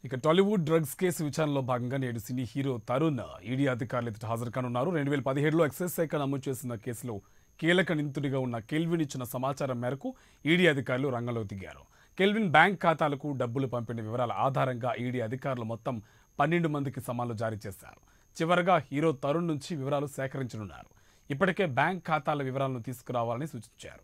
ఇక Tollywood drugs case విచారణలో భాగంగా నేడు సినీ హీరో తరుణ్ ఈడీ అధికారులు ఎదుట హాజరు కానున్నారు రెండు వేల పదిహేడులో ఎక్సైజ్ శాఖ నమోదు చేసిన కేసులో కీలక నిందితుడిగా ఉన్న కెల్విన్ ఇచ్చిన సమాచారం మేరకు ఈడీ అధికారులు రంగంలోకి దిగారు కెల్విన్ బ్యాంక్ ఖాతాలకు డబ్బులు పంపిన వివరాల ఆధారంగా ఈడీ అధికారులు మొత్తం పన్నెండు మందికి సమాన్లు జారీ చేశారు చివరగా హీరో తరుణ్ నుంచి వివరాలు సేకరించనున్నారు ఇప్పటికే బ్యాంక్ ఖాతాల వివరాలను తీసుకురావాలని సూచించారు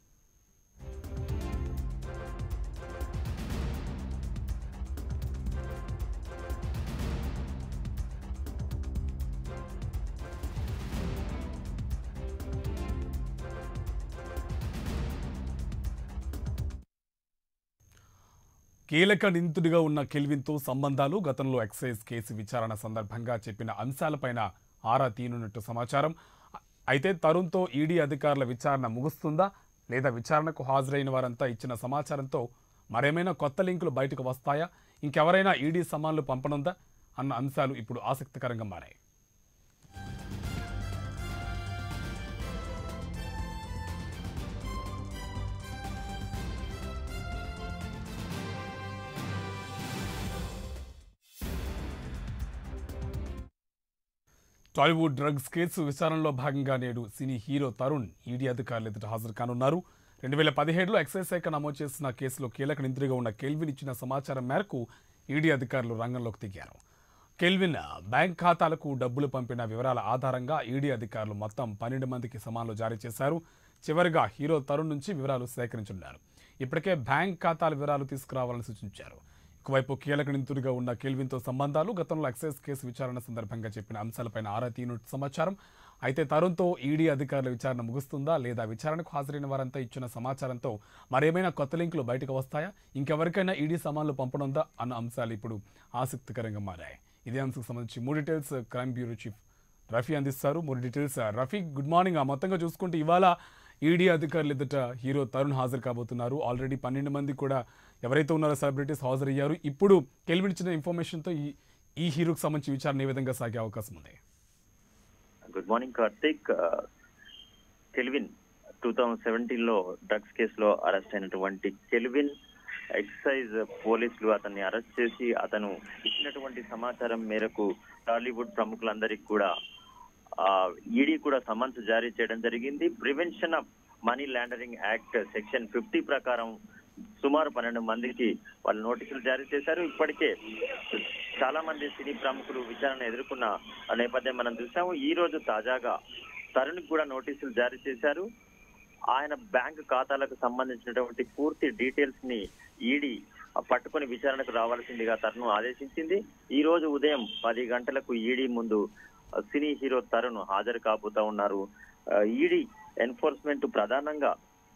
కీలక నిందితుడిగా ఉన్న కెల్విన్తో సంబంధాలు గతంలో ఎక్సైజ్ కేసు విచారణ సందర్భంగా చెప్పిన అంశాలపైన ఆరా తీనున్నట్టు సమాచారం అయితే తరుణ్తో ఈడీ అధికారుల విచారణ ముగుస్తుందా లేదా విచారణకు హాజరైన వారంతా ఇచ్చిన సమాచారంతో మరేమైనా కొత్త లింకులు బయటకు వస్తాయా ఇంకెవరైనా ఈడీ సమాన్లు పంపనుందా అన్న అంశాలు ఇప్పుడు ఆసక్తికరంగా మారాయి టాలీవుడ్ డ్రగ్స్ కేసు విచారణలో భాగంగా నేడు సినీ హీరో తరుణ్ ఈడీ అధికారులు ఎదుట హాజరు కానున్నారు రెండు వేల పదిహేడులో ఎక్సైజ్ శాఖ నమోదు చేసిన కేసులో కీలక నిందితుడిగా ఉన్న కెల్విన్ ఇచ్చిన సమాచారం మేరకు ఈడీ అధికారులు రంగంలోకి దిగారు కెల్విన్ బ్యాంక్ ఖాతాలకు డబ్బులు పంపిన వివరాల ఆధారంగా ఈడీ అధికారులు మొత్తం పన్నెండు మందికి సమాన్లు జారీ చేశారు చివరిగా హీరో తరుణ్ నుంచి వివరాలు సేకరించున్నారు ఇప్పటికే బ్యాంక్ ఖాతాల వివరాలు తీసుకురావాలని సూచించారు ఒకవైపు కీలక నిందితుడిగా ఉన్న కెల్విన్తో సంబంధాలు గతంలో ఎక్సైజ్ కేసు విచారణ సందర్భంగా చెప్పిన అంశాలపైన ఆరా తీనున్నట్టు సమాచారం అయితే తరుణ్తో ఈడీ అధికారుల విచారణ ముగుస్తుందా లేదా విచారణకు హాజరైన వారంతా ఇచ్చిన సమాచారంతో మరేమైనా కొత్త లింకులు బయటకు వస్తాయా ఇంకెవరికైనా ఈడీ సమాన్లు పంపనుందా అన్న అంశాలు ఇప్పుడు ఆసక్తికరంగా మారాయి ఇదే అంశకు సంబంధించి మూడు details crime bureau chief Rafi అందిస్తారు మూడు డీటెయిల్స్ రఫీ గుడ్ మార్నింగ్ ఆ మొత్తంగా చూసుకుంటే ఇవాళ ఈడీ అధికారులు ఎదుట హీరో తరుణ్ హాజరు కాబోతున్నారు ఆల్రెడీ పన్నెండు మంది కూడా ఎవరైతే ఉన్నారో సెలబ్రిటీస్ హాజరయ్యారు ఇప్పుడు కెల్విన్ ఇచ్చిన ఇన్ఫర్మేషన్తో ఈ ఈ హీరోకి సంబంధించి విచారణ ఏ విధంగా సాగే అవకాశం ఉంది good morning Karthik Kelvin two thousand seventeen లో డ్రగ్స్ కేసులో అరెస్ట్ అయినటువంటి కెల్విన్ ఎక్సైజ్ పోలీసులు అతన్ని అరెస్ట్ చేసి అతను ఇచ్చినటువంటి సమాచారం మేరకు టాలీవుడ్ ప్రముఖులందరికీ కూడా ఈడీ కూడా సమన్స్ జారీ చేయడం జరిగింది prevention of money laundering act section fifty ప్రకారం సుమారు పన్నెండు మందికి వాళ్ళు నోటీసులు జారీ చేశారు ఇప్పటికే చాలా మంది సినీ ప్రముఖులు విచారణ ఎదుర్కొన్న నేపథ్యం మనం చూసాము ఈ రోజు తాజాగా తరుణ్కి కూడా నోటీసులు జారీ చేశారు ఆయన బ్యాంక్ ఖాతాలకు సంబంధించినటువంటి పూర్తి డీటెయిల్స్ ని ఈడీ పట్టుకొని విచారణకు రావాల్సిందిగా తరుణ్ ఆదేశించింది ఈ రోజు ఉదయం పది గంటలకు ఈడీ ముందు సినీ హీరో తరుణ్ హాజరు కాబోతా ఉన్నారు ఈడీ ఎన్ఫోర్స్మెంట్ ప్రధానంగా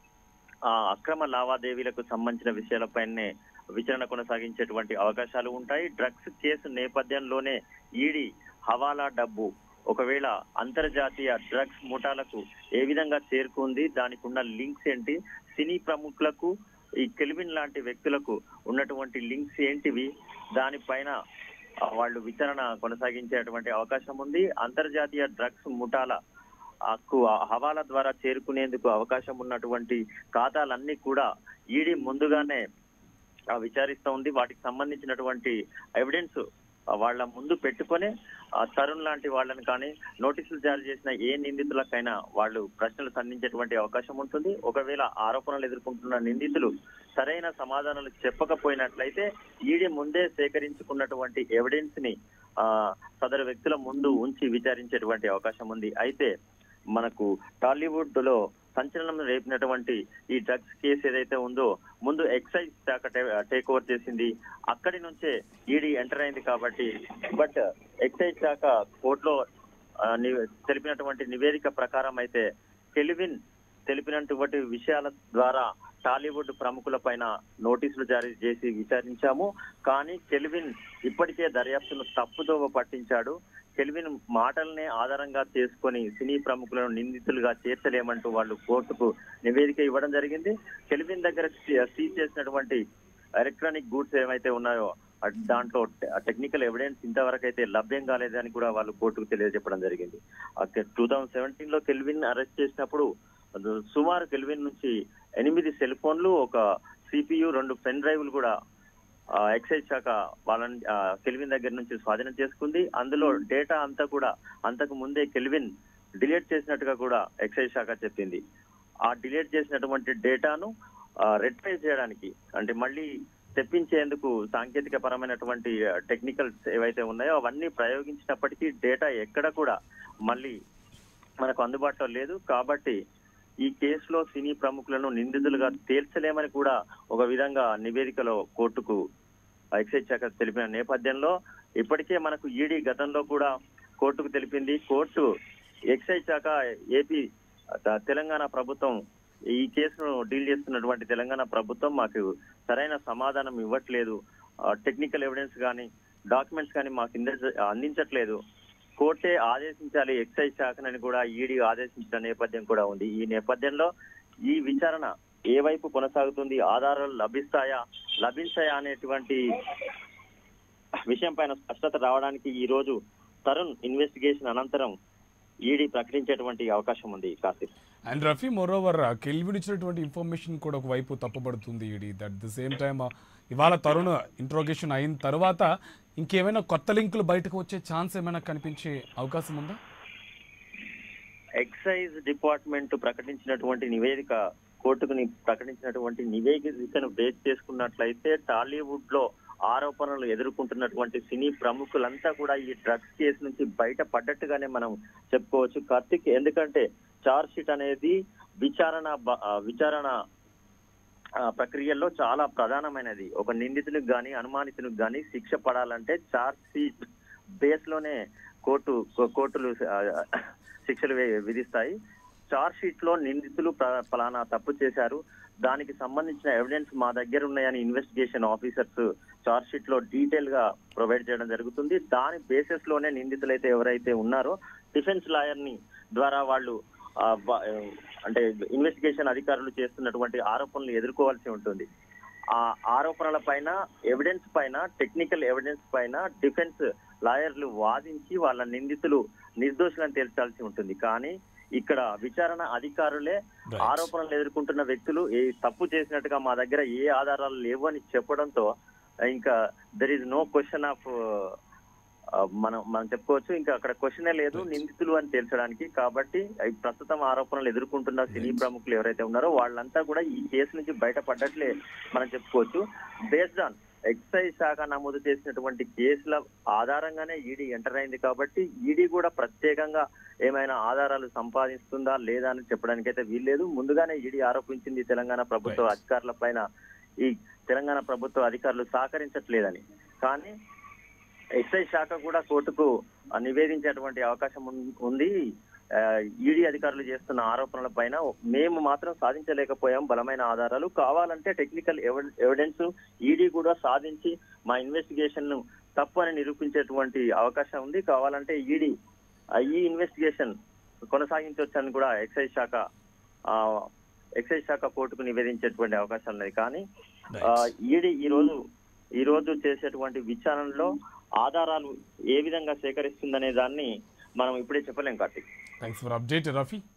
ఆ అక్రమ లావాదేవీలకు సంబంధించిన విషయాలపైనే విచారణ కొనసాగించేటువంటి అవకాశాలు ఉంటాయి డ్రగ్స్ కేసు నేపథ్యంలోనే ఈడీ హవాలా డబ్బు ఒకవేళ అంతర్జాతీయ డ్రగ్స్ ముఠాలకు ఏ విధంగా చేరుకుంది దానికి ఉన్న లింక్స్ ఏంటి సినీ ప్రముఖులకు ఈ కెల్విన్ లాంటి వ్యక్తులకు ఉన్నటువంటి లింక్స్ ఏంటివి దానిపైన వాళ్ళు విచారణ కొనసాగించేటువంటి అవకాశం ఉంది అంతర్జాతీయ డ్రగ్స్ ముఠాల హక్కు హవాలా ద్వారా చేరుకునేందుకు అవకాశం ఉన్నటువంటి ఖాతాలన్నీ కూడా ఈడీ ముందుగానే విచారిస్తూ ఉంది వాటికి సంబంధించినటువంటి ఎవిడెన్స్ వాళ్ళ ముందు పెట్టుకొని తరుణ్ లాంటి వాళ్ళని కానీ నోటీసులు జారీ చేసిన ఏ నిందితులకైనా వాళ్ళు ప్రశ్నలు సంధించేటువంటి అవకాశం ఉంటుంది ఒకవేళ ఆరోపణలు ఎదుర్కొంటున్న నిందితులు సరైన సమాధానాలు చెప్పకపోయినట్లయితే ఈడీ ముందే సేకరించుకున్నటువంటి ఎవిడెన్స్ ని ఆ సదరు వ్యక్తుల ముందు ఉంచి విచారించేటువంటి అవకాశం ఉంది అయితే మనకు టాలీవుడ్ లో సంచలనం రేపినటువంటి ఈ డ్రగ్స్ కేసు ఏదైతే ఉందో ముందు ఎక్సైజ్ శాఖ టేక్ ఓవర్ చేసింది అక్కడి నుంచే ఈడీ ఎంటర్ అయింది కాబట్టి బట్ ఎక్సైజ్ శాఖ కోర్టులో తెలిపినటువంటి నివేదిక ప్రకారం అయితే కెలివిన్ తెలిపినటువంటి విషయాల ద్వారా టాలీవుడ్ ప్రముఖుల పైన నోటీసులు జారీ చేసి విచారించాము కానీ కెల్విన్ ఇప్పటికే దర్యాప్తును తప్పుదోవ పట్టించాడు కెల్విన్ మాటల్నే ఆధారంగా చేసుకొని సినీ ప్రముఖులను నిందితులుగా చేర్చలేమంటూ వాళ్ళు కోర్టుకు నివేదిక ఇవ్వడం జరిగింది కెల్విన్ దగ్గర సీజ్ చేసినటువంటి ఎలక్ట్రానిక్ గూడ్స్ ఏమైతే ఉన్నాయో దాంట్లో టెక్నికల్ ఎవిడెన్స్ ఇంతవరకు అయితే లభ్యం కాలేదని కూడా వాళ్ళు కోర్టుకు తెలియజెప్పడం జరిగింది టూ థౌజండ్ సెవెంటీన్ లో కెల్విన్ అరెస్ట్ చేసినప్పుడు సుమారు కెల్విన్ నుంచి ఎనిమిది సెల్ ఫోన్లు ఒక సిపియు రెండు పెన్ డ్రైవ్లు కూడా ఆ, ఎక్సైజ్ శాఖ వాళ్ళని ఆ, కెల్విన్ దగ్గర నుంచి స్వాధీనం చేసుకుంది అందులో డేటా అంతా కూడా అంతకు ముందే కెల్విన్ డిలీట్ చేసినట్టుగా కూడా ఎక్సైజ్ శాఖ చెప్పింది ఆ డిలీట్ చేసినటువంటి డేటాను రెట్రై చేయడానికి అంటే మళ్ళీ తెప్పించేందుకు సాంకేతిక పరమైనటువంటి టెక్నికల్స్ ఏవైతే ఉన్నాయో అవన్నీ ప్రయోగించినప్పటికీ డేటా ఎక్కడ కూడా మళ్ళీ మనకు అందుబాటులో లేదు కాబట్టి ఈ కేసులో సినీ ప్రముఖులను నిందితులుగా తేల్చలేమని కూడా ఒక విధంగా నివేదికలో కోర్టుకు ఎక్సైజ్ శాఖ తెలిపిన నేపథ్యంలో ఇప్పటికే మనకు ఈడీ గతంలో కూడా కోర్టుకు తెలిపింది కోర్టు ఎక్సైజ్ శాఖ ఏపీ త- తెలంగాణ ప్రభుత్వం ఈ కేసును డీల్ చేస్తున్నటువంటి తెలంగాణ ప్రభుత్వం మాకు సరైన సమాధానం ఇవ్వట్లేదు టెక్నికల్ ఎవిడెన్స్ కానీ డాక్యుమెంట్స్ కానీ మాకు ఇంద- అందించట్లేదు కోర్టే ఆదేశించాలి ఎక్సైజ్ శాఖనని కూడా ఈడీ ఆదేశించిన నేపథ్యం కూడా ఉంది ఈ నేపథ్యంలో ఈ విచారణ ఏ వైపు కొనసాగుతుంది ఆధారాలు లభిస్తాయా లభించాయా అనేటువంటి విషయం పైన స్పష్టత రావడానికి ఈ రోజు తరుణ్ ఇన్వెస్టిగేషన్ అనంతరం ఈడీ ప్రకటించేటువంటి అవకాశం ఉంది Karthik and Rafi moreover Kelvin ఇచ్చినటువంటి ఇన్ఫర్మేషన్ కూడా ఒకవైపు తప్పబడుతుంది ఇది దట్ ద సేమ్ టైమ్ ఇవాళ తరుణ్ ఇంట్రోగేషన్ అయిన తర్వాత ఇంకేమైనా కొత్త లింకులు బయటకు వచ్చే ఛాన్స్ ఏమైనా కనిపించే అవకాశం ఉందా ఎక్సైజ్ డిపార్ట్మెంట్ ప్రకటించినటువంటి నివేదిక కోర్టుకు ని- ప్రకటించినటువంటి నివేదికను బేస్ చేసుకున్నట్లయితే టాలీవుడ్ లో ఆరోపణలు ఎదుర్కొంటున్నటువంటి సినీ ప్రముఖులంతా కూడా ఈ డ్రగ్స్ కేసు నుంచి బయట పడ్డట్టుగానే మనం చెప్పుకోవచ్చు కార్తిక్ ఎందుకంటే చార్జ్ షీట్ అనేది విచారణ బ- ఆ, విచారణ ఆ, ప్రక్రియల్లో చాలా ప్రధానమైనది ఒక నిందితునికి గాని అనుమానితునికి గాని శిక్ష పడాలంటే చార్జ్ షీట్ బేస్ లోనే కోర్టు కో- కోర్టులు ఆ, శిక్షలు వే- విధిస్తాయి చార్జ్ షీట్ లో నిందితులు ప్ర- ఫలానా తప్పు చేశారు దానికి సంబంధించిన ఎవిడెన్స్ మా దగ్గర ఉన్నాయని ఇన్వెస్టిగేషన్ ఆఫీసర్స్ చార్జ్ షీట్ లో డీటెయిల్ గా ప్రొవైడ్ చేయడం జరుగుతుంది దాని బేసిస్ లోనే నిందితులైతే ఎవరైతే ఉన్నారో డిఫెన్స్ లాయర్ ని ద్వారా వాళ్ళు ఆ, బ- అంటే ఇన్వెస్టిగేషన్ అధికారులు చేస్తున్నటువంటి ఆరోపణలు ఎదుర్కోవాల్సి ఉంటుంది ఆ ఆరోపణల పైన ఎవిడెన్స్ పైన టెక్నికల్ ఎవిడెన్స్ పైన డిఫెన్స్ లాయర్లు వాదించి వాళ్ళ నిందితులు నిర్దోషులను తేల్చాల్సి ఉంటుంది కానీ ఇక్కడ విచారణ అధికారులే Right. ఆరోపణలు ఎదుర్కొంటున్న వ్యక్తులు ఏ తప్పు చేసినట్టుగా మా దగ్గర ఏ ఆధారాలు లేవు అని చెప్పడంతో ఇంకా there is no question of మనం మనం చెప్పుకోవచ్చు ఇంకా అక్కడ క్వశ్చనే లేదు Right. నిందితులు అని తేల్చడానికి కాబట్టి ఈ ప్రస్తుతం ఆరోపణలు ఎదుర్కొంటున్న సినీ ప్రముఖులు ఎవరైతే ఉన్నారో వాళ్ళంతా కూడా ఈ కేసు నుంచి బయటపడ్డట్లే మనం చెప్పుకోవచ్చు బేస్డ్ ఆన్ ఎక్సైజ్ శాఖ నమోదు చేసినటువంటి కేసుల ఆధారంగానే ఈడీ ఎంటర్ అయింది కాబట్టి ఈడీ కూడా ప్రత్యేకంగా ఏమైనా ఆధారాలు సంపాదిస్తుందా లేదా అని చెప్పడానికి అయితే వీల్లేదు ముందుగానే ఈడీ ఆరోపించింది తెలంగాణ ప్రభుత్వ Right. అధికారుల పైన ఈ తెలంగాణ ప్రభుత్వ అధికారులు సహకరించట్లేదని కానీ ఎక్సైజ్ శాఖ కూడా కోర్టుకు ఆ, నివేదించేటువంటి అవకాశం ఉన్- ఉంది ఈడీ అధికారులు చేస్తున్న ఆరోపణల పైన మేము మాత్రం సాధించలేకపోయాం బలమైన ఆధారాలు కావాలంటే టెక్నికల్ ఎవిడెన్స్ ఈడీ కూడా సాధించి మా ఇన్వెస్టిగేషన్ ను తప్పు అని నిరూపించేటువంటి అవకాశం ఉంది కావాలంటే ఈడీ ఈ ఇన్వెస్టిగేషన్ కొనసాగించవచ్చని కూడా ఎక్సైజ్ శాఖ ఆ, ఎక్సైజ్ శాఖ కోర్టుకు నివేదించేటువంటి అవకాశం ఉన్నది కానీ ఆ, ఈడీ ఈ రోజు ఈ రోజు చేసేటువంటి విచారణలో ఆధారాలు ఏ విధంగా సేకరిస్తుందనే దాన్ని మనం ఇప్పుడే చెప్పలేం Karthik thanks for update Rafi